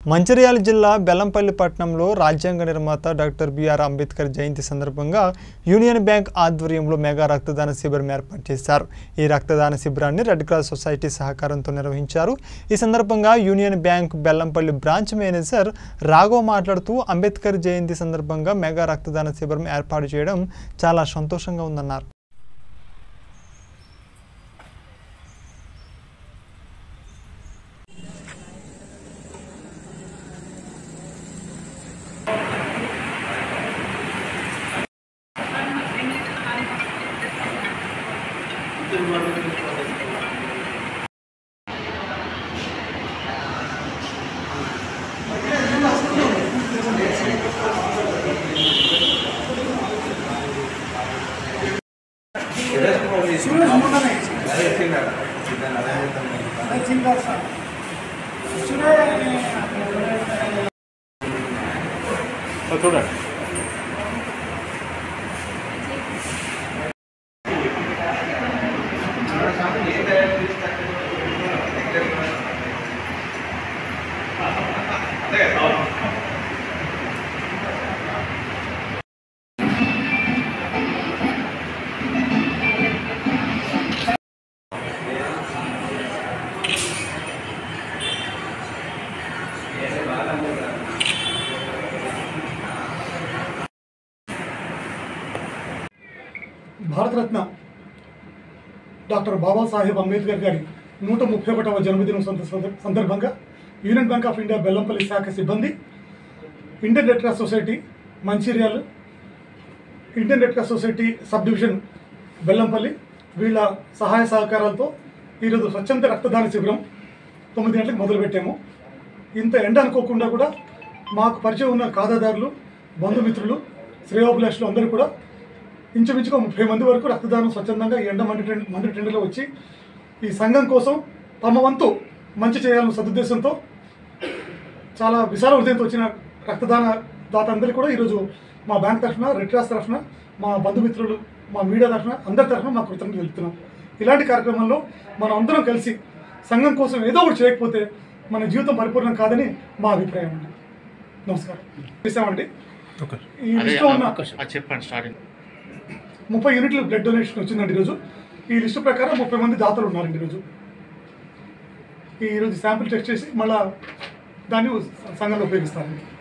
మంచిర్యాల జిల్లా బెల్లంపల్లి పట్టణంలో రాజ్యాంగ నిర్మాత డాక్టర్ బిఆర్ అంబేద్కర్ జయంతి సందర్భంగా యూనియన్ బ్యాంక్ ఆధ్వర్యంలో మెగా రక్తదాన శిబిరం ఏర్పాటు చేశారు ఈ రక్తదాన శిబిరాన్ని రెడ్ క్రాస్ సొసైటీ సహకారంతో నిర్వహించారు ఈ సందర్భంగా union bank Bellampalli branch manager Raghav మాట్లాడుతూ అంబేద్కర్ జయంతి సందర్భంగా మెగా రక్తదాన శిబిరం ఏర్పాటు చేయడం చాలా సంతోషంగా ఉందన్నారు భారతరత్న డాక్టర్ బాబాసాహెబ్ అంబేద్కర్ గారి నూట ముప్పై ఒకటవ జన్మదినం సంద- సంద- సందర్భంగా union bank of India Bellampalli శాఖ సిబ్బంది Indian red cross society Mancherial Indian red cross society sub division Bellampalli వీళ్ళ సహాయ సహకారాలతో ఈరోజు స్వచ్ఛంద రక్తదాన శిబిరం తొమ్మిది గంటలకు మొదలుపెట్టాము ఇంత ఎండ అనుకోకుండా కూడా మాకు పరిచయం ఉన్న ఖాతాదారులు బంధుమిత్రులు శ్రేయోభిలాషులు అందరూ కూడా ఇంచుమించుగా ముప్పై మంది వరకు రక్తదానం స్వచ్ఛందంగా ఈ ఎండ మండి టెండ- మండి టెండలో వచ్చి ఈ సంఘం కోసం తమ వంతు మంచి చేయాలన్న సదుద్దేశంతో చాలా విశాల హృదయంతో వచ్చిన రక్తదాన దాత అందరికీ కూడా ఈరోజు మా బ్యాంక్ తరఫున రెడ్ క్రాస్ తరఫున మా బంధుమిత్రులు మా మీడియా తరఫున అందరి తరఫున మా కృతజ్ఞతలు తెలుపుతున్నాం ఇలాంటి కార్యక్రమంలో మనం అందరం కలిసి సంఘం కోసం ఏదో ఒకటి చేయకపోతే మన జీవితం పరిపూర్ణం కాదని మా అభిప్రాయం అండి నమస్కారం చేసామండి ఈ అదే లిస్ట్లో ఉన్న అది చెప్పండి స్టార్టింగ్ ముప్పై యూనిట్లు బ్లడ్ డొనేషన్ వచ్చిందండి ఈరోజు ఈ లిస్టు ప్రకారం ముప్పై మంది దాతలు ఉన్నారండి ఈరోజు ఈ ఈరోజు శాంపిల్ టెస్ట్ చేసి మళ్ళా దాన్ని సంఘంలో ఉపయోగిస్తారండి